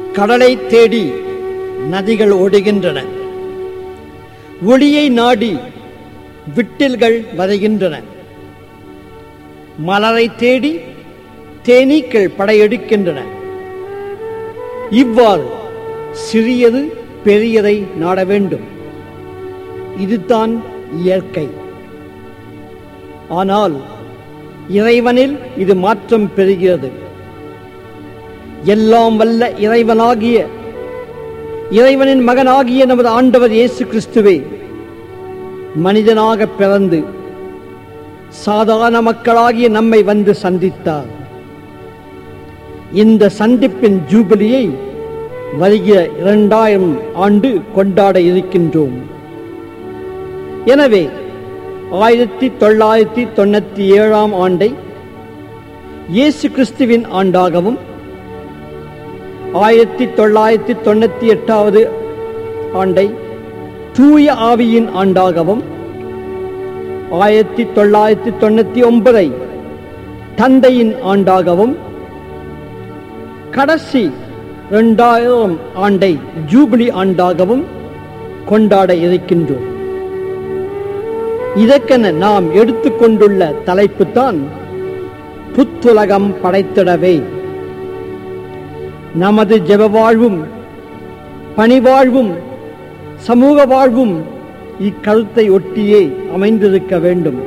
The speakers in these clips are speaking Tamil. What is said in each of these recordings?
கடலை தேடி நதிகள் ஓடுகின்றன ஒளியை நாடி விட்டில்கள் வரைகின்றன மலரை தேடி தேனீக்கள் படையெடுக்கின்றன இவ்வாறு சிறியது பெரியதை நாட வேண்டும் இதுதான் இயற்கை ஆனால் இறைவனில் இது மாற்றம் பெறுகிறது எல்லாம் வல்ல இறைவனாகிய இறைவனின் மகனாகிய நமது ஆண்டவர் இயேசு கிறிஸ்துவே மனிதனாக பிறந்து சாதாரண மக்களாகிய நம்மை வந்து சந்தித்தார் இந்த சந்திப்பின் ஜூபிலியை வருகிற இரண்டாயிரம் ஆண்டு கொண்டாட இருக்கின்றோம் எனவே ஆயிரத்தி தொள்ளாயிரத்தி தொண்ணூத்தி ஏழாம் ஆண்டை இயேசு கிறிஸ்துவின் ஆண்டாகவும் ஆயிரத்தி தொள்ளாயிரத்தி தொண்ணூத்தி எட்டாவது ஆண்டை தூய ஆவியின் ஆண்டாகவும் ஆயிரத்தி தொள்ளாயிரத்தி தொண்ணூத்தி ஒன்பதை தந்தையின் ஆண்டாகவும் கடைசி இரண்டாயிரம் ஆண்டை ஜூபிலி ஆண்டாகவும் கொண்டாட இருக்கின்றோம் இதற்கென நாம் எடுத்துக்கொண்டுள்ள தலைப்பு தான் புத்துலகம் படைத்திடவே நமது ஜெப வாழ்வும் பணிவாழ்வும் சமூக வாழ்வும் இக்கருத்தை ஒட்டியே அமைந்திருக்க வேண்டும்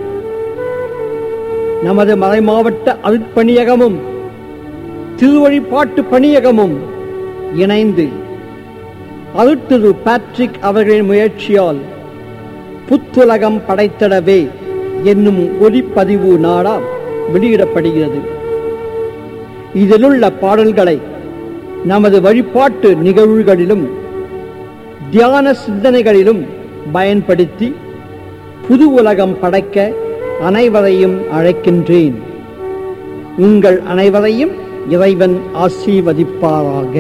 நமது மறைமாவட்ட அருட்பணியகமும் திருவழிப்பாட்டு பணியகமும் இணைந்து அருட்திரு பேட்ரிக் அவர்களின் முயற்சியால் புத்துலகம் படைத்திடவே என்னும் ஒலிப்பதிவு நாடா வெளியிடப்படுகிறது இதிலுள்ள பாடல்களை நமது வழிபாட்டு நிகழ்வுகளிலும் தியான சிந்தனைகளிலும் பயன்படுத்தி புது உலகம் படைக்க அனைவரையும் அழைக்கின்றேன் உங்கள் அனைவரையும் இறைவன் ஆசீர்வதிப்பாராக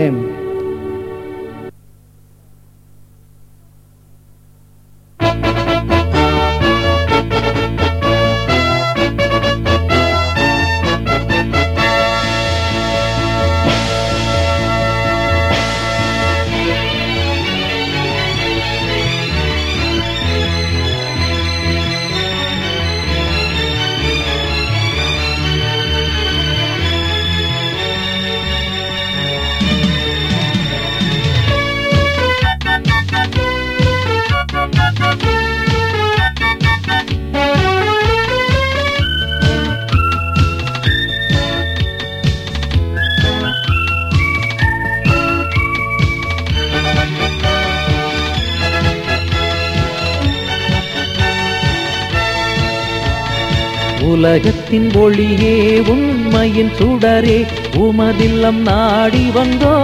உலகத்தின் ஒளியே உண்மையின் சுடரே உமதில்லம் நாடி வந்தோ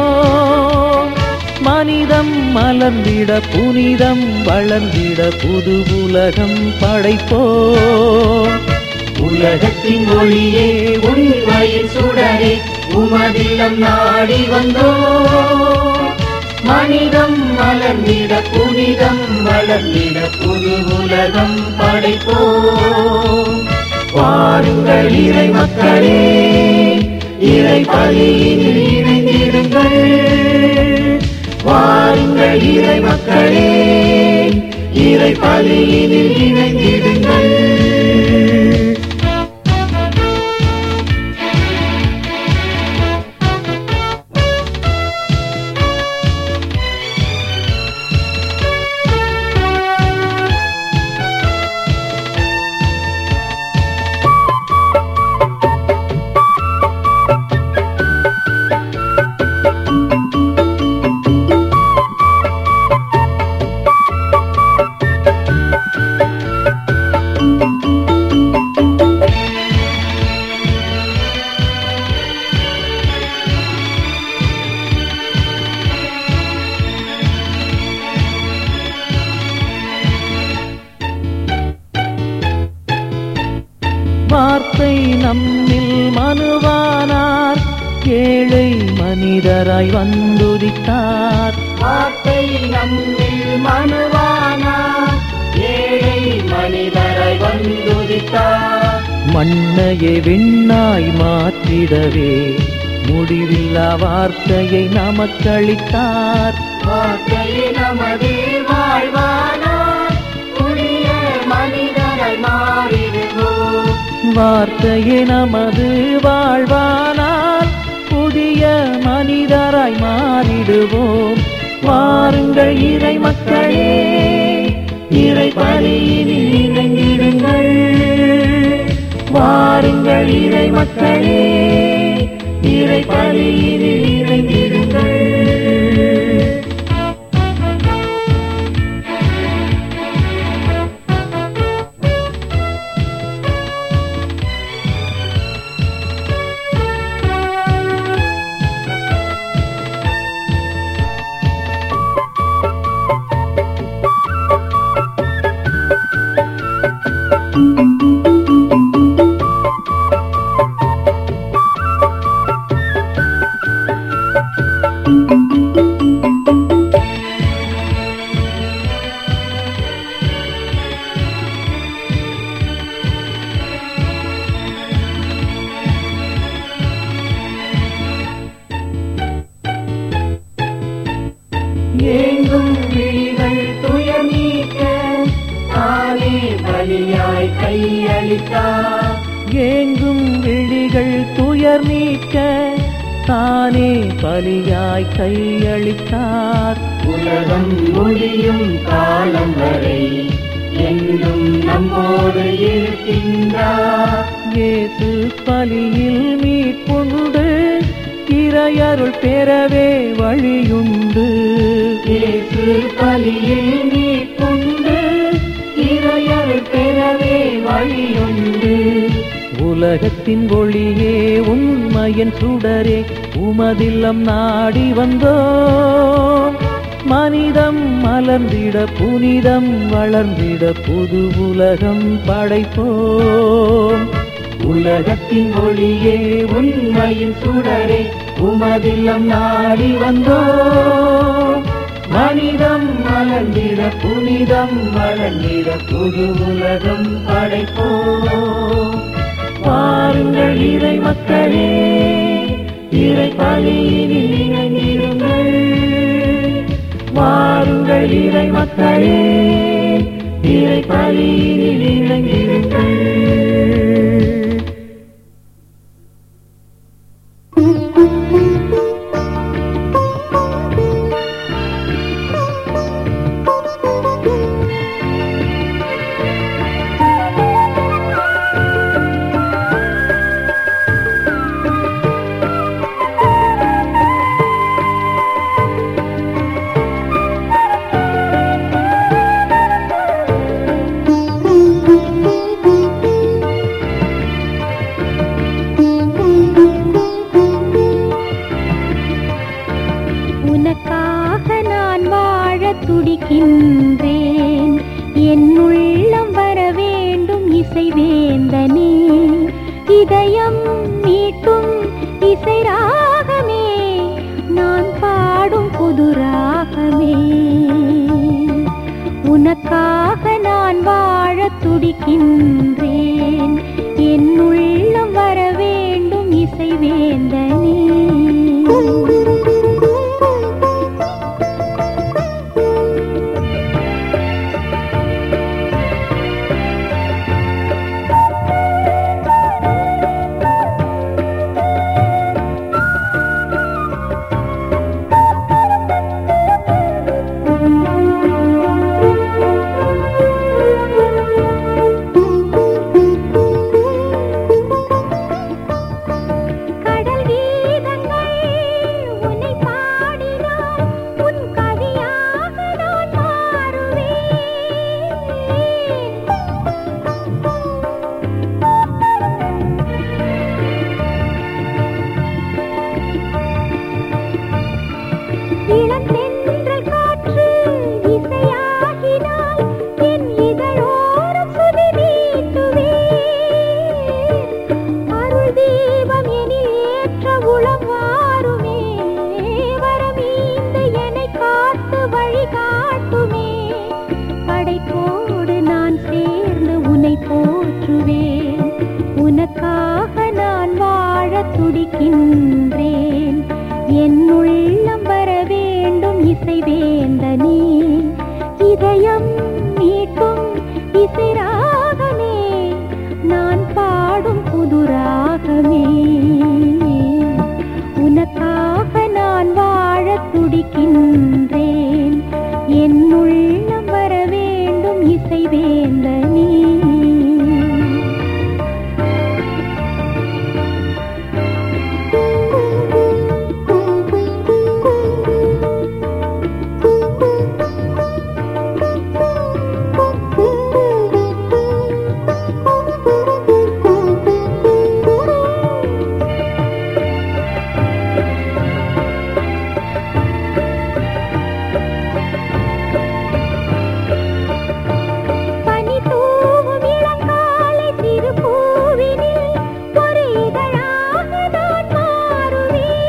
மனிதம் மலர்ந்திட புனிதம் வளர்ந்திட புது உலகம் படைப்போ உலகத்தின் ஒளியே உண்மையின் சுடரே உமதில்லம் நாடி வந்தோ மனிதம் மலர்ந்திட புனிதம் வளர்ந்திட புது உலகம் படைப்போ பாருங்கள் இறை மக்களே இறை பலியினில் இணைந்திடுங்கள் வாருங்கள் இறை மக்களே இறை பலியினில் இணைந்திடுங்கள் வார்த்தை நம்மில் மனுவானார் ஏழை மனிதராய் வந்துதித்தார் வார்த்தை நம்மில் மனுவானார் ஏழை மனிதராய் வந்துதித்தார் மண்ணையே விண்ணாய் மாற்றிடவே முடிவில்லா வார்த்தையை நமக்களித்தார் வார்த்தையே நமது வாழ்வானார் புதிய மனிதராய் மாறிடுவோம் வார்த்தையே நமது வாழ்வானால் புதிய மனிதராய் மாறிடுவோம் வாருங்கள் இறை மக்களே இறை பலியினில் இணைந்திடுங்கள் வாருங்கள் இறை மக்களே இறை பலியினில் இணைந்திடுங்கள் ஏங்கும் விழிகள் துயர் நீக்க தானே பலியாய் கையளித்தார் ஏங்கும் விழிகள் துயர் நீக்க தானே பலியாய் கையளித்தார் உலகம் முடியும் காலம் வரை என்றும் நம்மோடு இருக்கின்றார் இயேசு பலியில் மீட்புண்டு இறையருள் பெறவே வழியுண்டு இயேசு பலியில் மீட்புண்டு இறையருள் பெறவே வழியுண்டு உலகத்தின் ஒளியே உண்மையின் சுடரே உமதில்லம் நாடி வந்தோம் மனிதம் மலர்ந்திட புனிதம் வளர்ந்திட புது உலகம் படைப்போம் உலகத்தின் ஒளியே உண்மையின் சுடரே உமதில்லம் நாடி வந்தோ மனிதம் மலர்ந்திட புனிதம் வளர்ந்திட புது உலகம் படைப்போ வாருங்கள் இறை மக்களே இறை பலியினில் இணைந்திருங்கள் வாருங்கள் இறை மக்களே இறை பலியினில் இணைந்திருங்கள் உனக்காக நான் வாழத் துடிக்கின்றேன் என் உள்ளம் வர வேண்டும் இசை வேந்தனே இதயம் மீட்டும் இசை ராகமே நான் பாடும் புது ராகமே உனக்காக நான் வாழத் துடிக்கின்றேன் என் உள்ளம் வர வேண்டும் இசை வேந்தனே கடல் கீதங்கள் உன்னை பாடினால் உன் கவியாக நான் மாறுவேன் இளந்தென்றல் காற்று இசையாகினால் என் இதழோரம் சுதி வீட்டுவேன் அருள் தீபம் எனில் ஏற்ற உளம் வாருமே வரமீந்து என்னை காத்து வழி காட்டுமே படைப்போடு நான் சேர்ந்து உன்னை போற்றுவேன் உனக்காக நான் வாழ வாழத் துடிக்கின்றேன் என் உள்ளம் வர வேண்டும் இசைவேந்தனே இதயம் மீட்டும் இசைராகமே நான் பாடும் புதுராகமே உனக்காக நான் வாழத் துடிக்கின்றேன் என் உள்ளம் வர வேண்டும் இசைவேந்தனே பனி தூவும் இளங்காலை திருப்பூவினில் ஒரு இதழாக நான் மாறுவேன்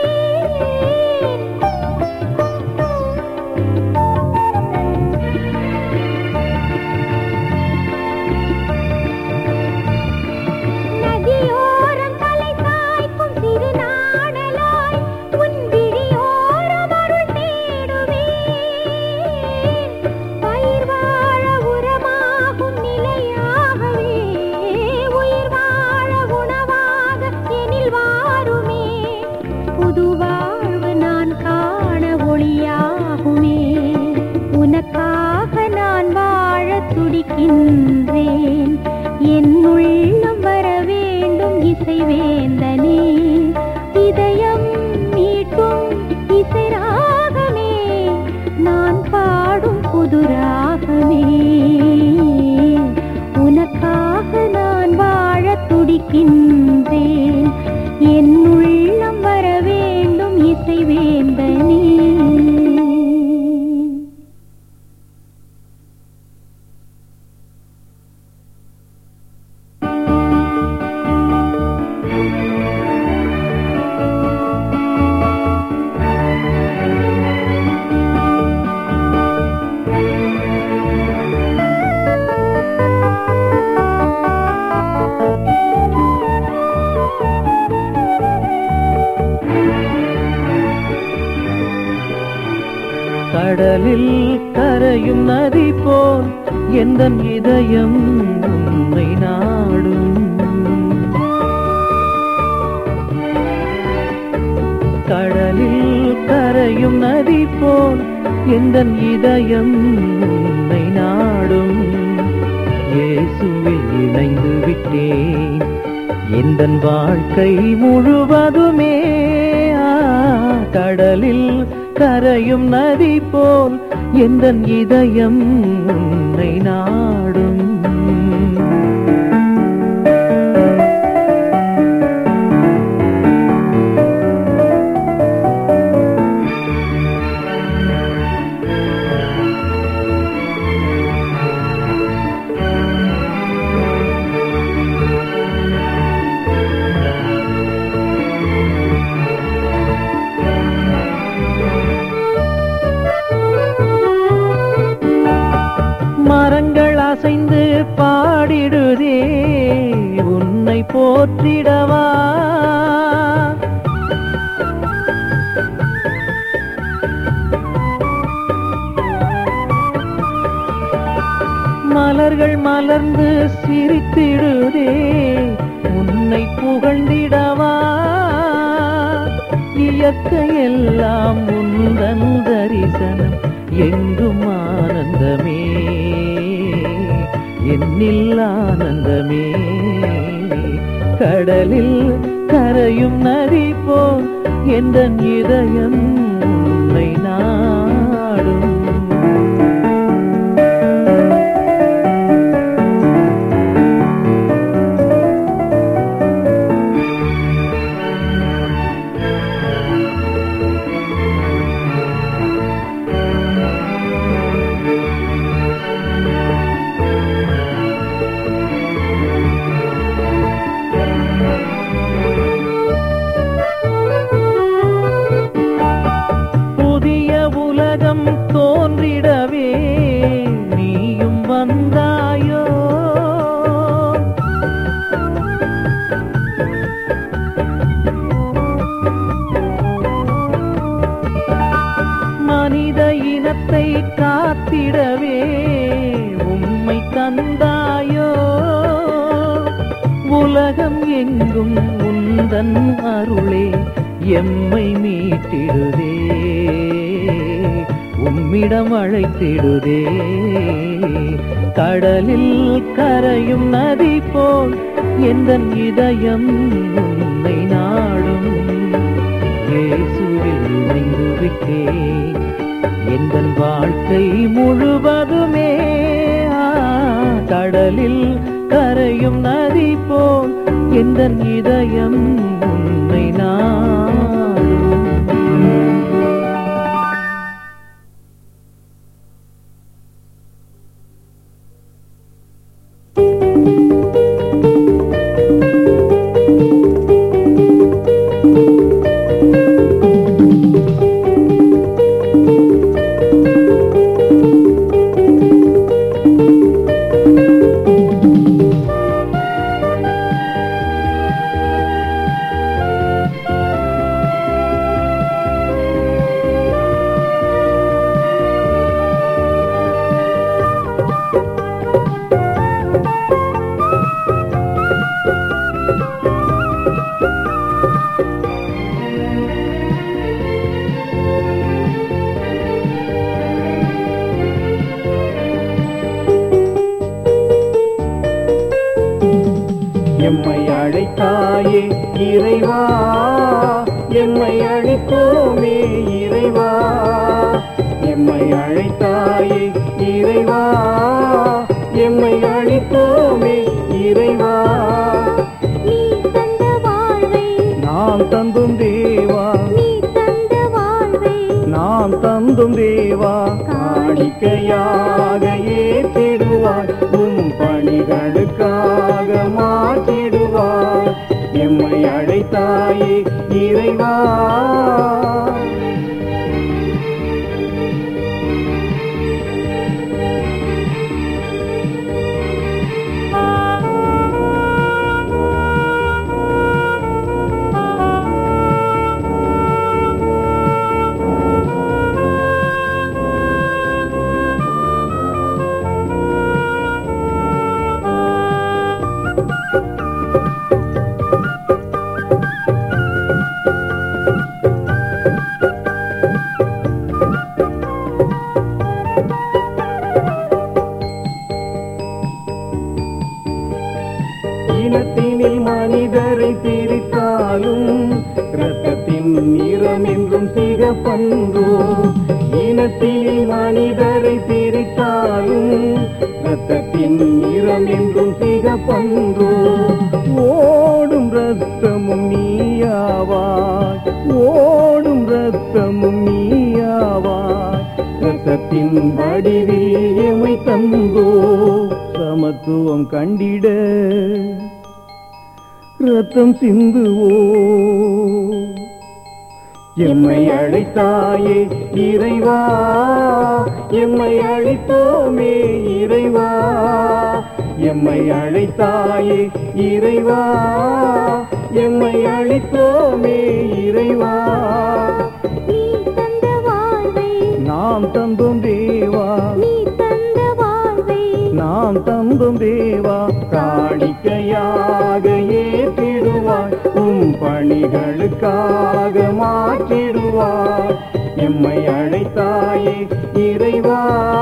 நதியோரம் தலை சாய்க்கும் சிறு நாணலாய் உன் விழியோரம் அருள் தேடுவேன் பயிர் வாழ உரமாகும் நிலையாகவே உயிர் வாழ உணவாக எனில் வாருமே புது வாழ்வு நான் காண ஒளியாகுமே உனக்காக நான் வாழத் துடிக்கின்றேன் என் உள்ளம் வர வேண்டும் இசைவேந்தனே இதயம் மீட்டும் இசைராகமே நான் பாடும் புதுராகமே உனக்காக நான் வாழத் துடிக்கின்றேன் என் உள்ளம் வர வேண்டும் இசைவேந்தனே கடலில் கரையும் நதி போல் எந்த இதயம் உன்னை நாடும் கடலில் கரையும் நதி போல் எந்த இதயம் உன்னை நாடும் இயேசுவில் இணைந்து விட்டேன் எந்த வாழ்க்கை முழுவதுமே ஆ, கடலில் கரையும் நதி போல் எந்த இதயம் உன்னை நாடும் மரங்கள் அசைந்து பாடிடுதே உன்னை போற்றிடவா மலர்கள் மலர்ந்து சிரித்திடுதே உன்னை புகழ்ந்திடவா இயற்கையெல்லாம் உந்தன் தரிசனம் எங்கும் ஆனந்தமே என்னில் ஆனந்தமே கடலில் கரையும் நதி போல் எந்த இதயம் உன்னை நாடும் புதிய உலகம் தோன்றிடவே நீயும் வந்தாயோ உலகத்தை காத்திடவே உம்மை தந்தாயோ உலகம் எங்கும் உந்தன் அருளே எம்மை மீட்டிடுதே உம்மிடம் அழைத்திடுதே கடலில் கரையும் நதி போல் எந்த இதயம் உன்னை நாடும் இயேசுவில் இணைந்து விட்டேன் எந்த வாழ்க்கை முழுவதுமே ஆ, கடலில் கரையும் நதி போல் எந்த இதயம் உன்னை நாடும் எம்மை அழைத்தாயே இறைவா எம்மை அழைத்தோமே இறைவா எம்மை அழைத்தாயே இறைவா எம்மை அழைத்தோமே இறைவா நீ தந்த வாழ்வை நாம் தந்தும் தேவா நீ தந்த வாழ்வை நாம் தந்தும் தேவா காணிக்கையாக ஏற்றிடுவாய் உம் பணிகளுக்காக மாற்றிடுவாய் எம்மை அழைத்தாயே இறைவா இனத்தினில் மனிதரை பிரித்தாலும் இரத்தத்தின் நிறம் என்றும் சிகப்பன்றோ இனத்தினில் மனிதரை பிரித்தாலும் இரத்தத்தின் நிறம் என்றும் சிகப்பன்றோ ஓடும் ரத்தமும் நீயாவாய் ஓடும் ரத்தமும் நீயாவாய் ரத்தத்தின் வடிவில் எமை தந்தோ சமத்துவம் கண்டிட ரத்தம் சிந்துவோ எம்மை அழைத்தாயே இறைவா எம்மை அழைத்தோமே இறைவா எம்மை அழைத்தாயே இறைவா எம்மை அழைத்தோமே இறைவா நீ தந்த வாழ்வை நாம் தந்தோம் தேவா நீ தந்த வாழ்வை நாம் தந்தும் தேவா காணிக்கையாக ஏற்றிடுவாய் உம் பணிகளுக்காக மாற்றிடுவாய் எம்மை அழைத்தாயே இறைவா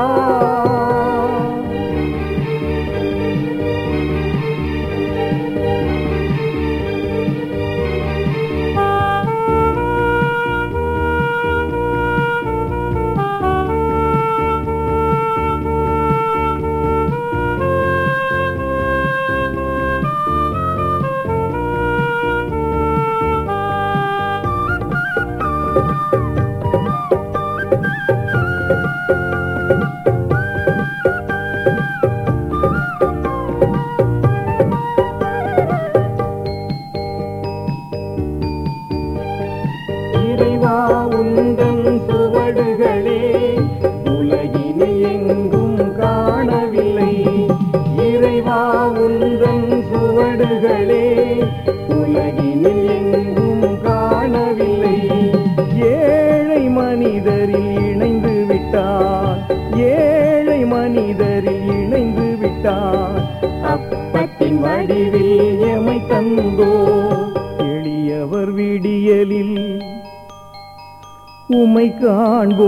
இறைவா உந்தன் சுவடுகளே உலகினில் எங்கும் காணவில்லை இறைவா உந்தன் சுவடுகளே உலகினில் எங்கும் காணவில்லை ஏழை மனிதரில் இணைந்து விட்டார் வடிவில் எமை தந்தோ எளியவர் விடியலில் உமை காண்போ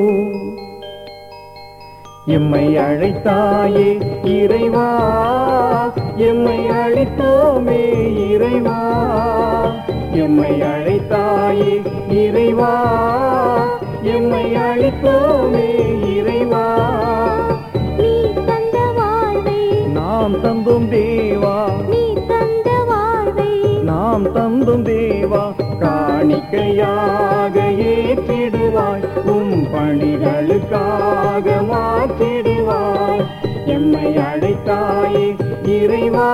எம்மை அழைத்தாயே இறைவா எம்மை அழைத்தோமே இறைவா எம்மை அழைத்தாயே இறைவா எம்மை அழைத்தோமே இறைவா நீ தந்த வாழ்வை நாம் தந்தோம் தேவா நீ தந்த வாழ்வை நாம் தந்தும் தேவா காணிக்கையாக ஏற்றிடுவாய் உம் பணிகளுக்காக மாற்றிடுவாய் எம்மை அழைத்தாயே இறைவா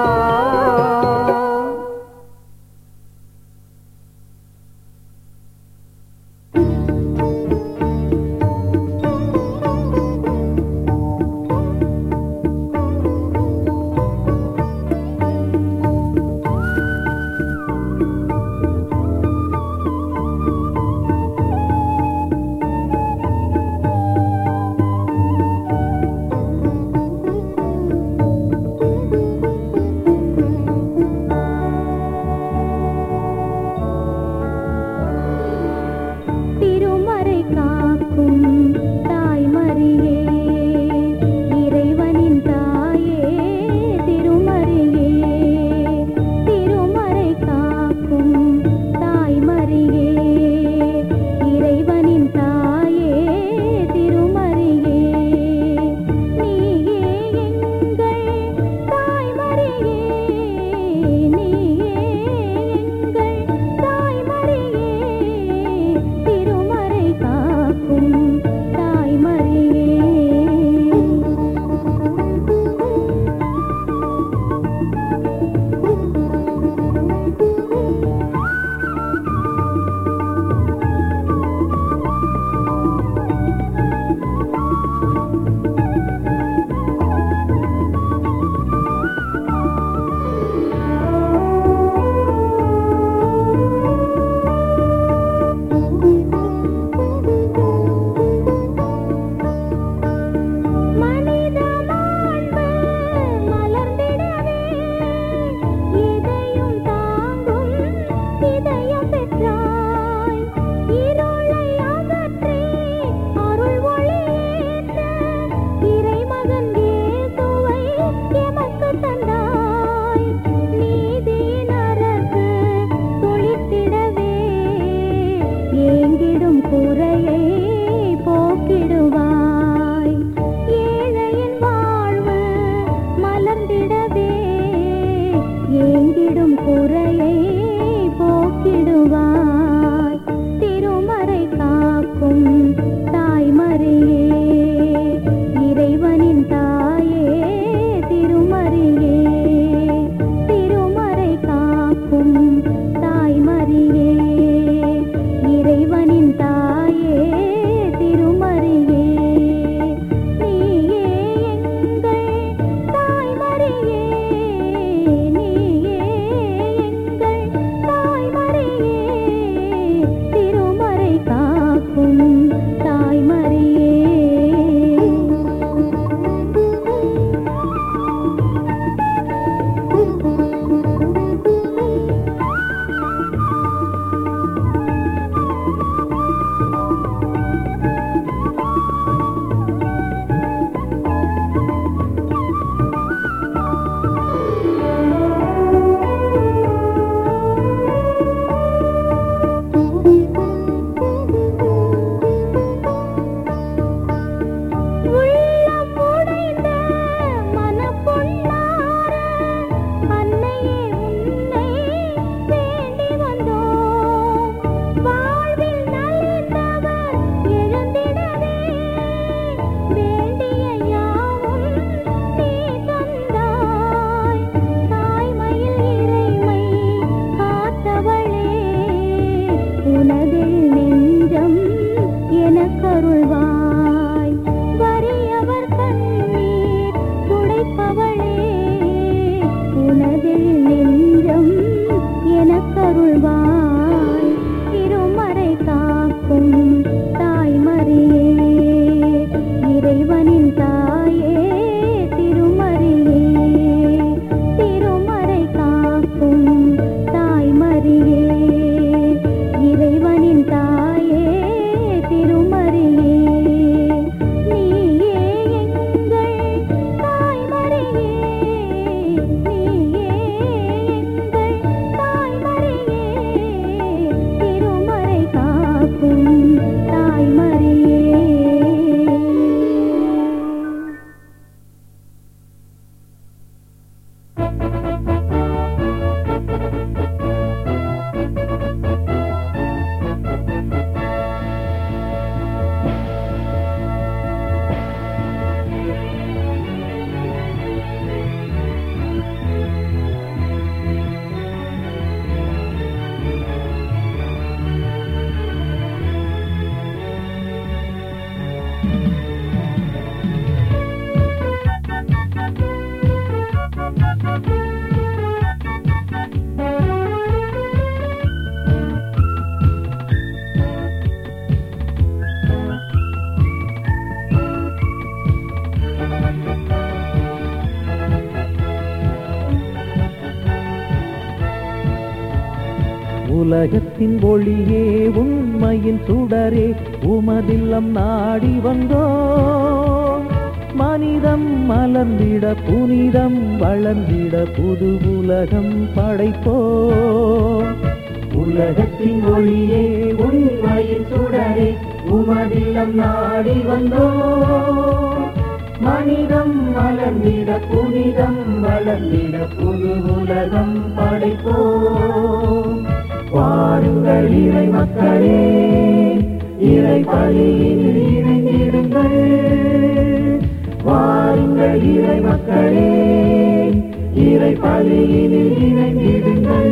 உலகத்தின் ஒளியே உண்மையின் சுடரே உமதில்லம் நாடி வந்தோம் மனிதம் மலர்ந்திட புனிதம் வளர்ந்திட புது உலகம் படைப்போம் உலகத்தின் ஒளியே உண்மையின் சுடரே உமதில்லம் நாடி வந்தோம் மனிதம் மலர்ந்திட புனிதம் வளர்ந்திட புது உலகம் படைப்போம் வாருங்கள் இறை மக்களே இறை பலியில் இணைந்திடுங்கள் வாருங்கள் இறை மக்களே இறை பலியில் இணைந்திடுங்கள்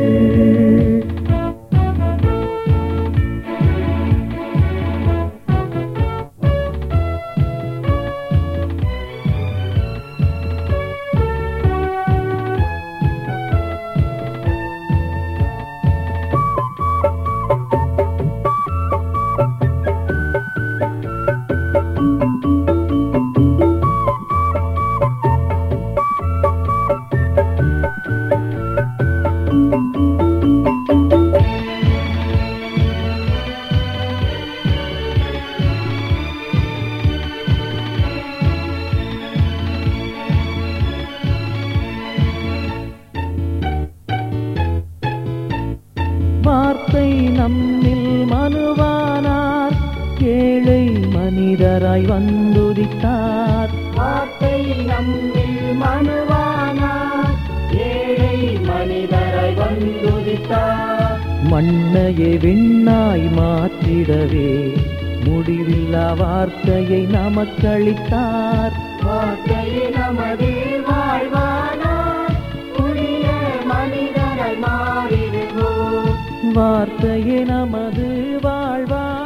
வார்த்தை நம்மில் மனுவானார் ஏழை மனிதராய் வந்துதித்தார் வார்த்தை நம்மில் மனுவானார் ஏழை மனிதராய் வந்துதித்தார் மண்ணையே விண்ணாய் மாற்றிடவே முடிவில்லா வார்த்தையை நமக்களித்தார் வார்த்தையை நமது வாழ்வானார் புதிய மனிதராய் மாறிடுவோம் வார்த்தையே நமது வாழ்வா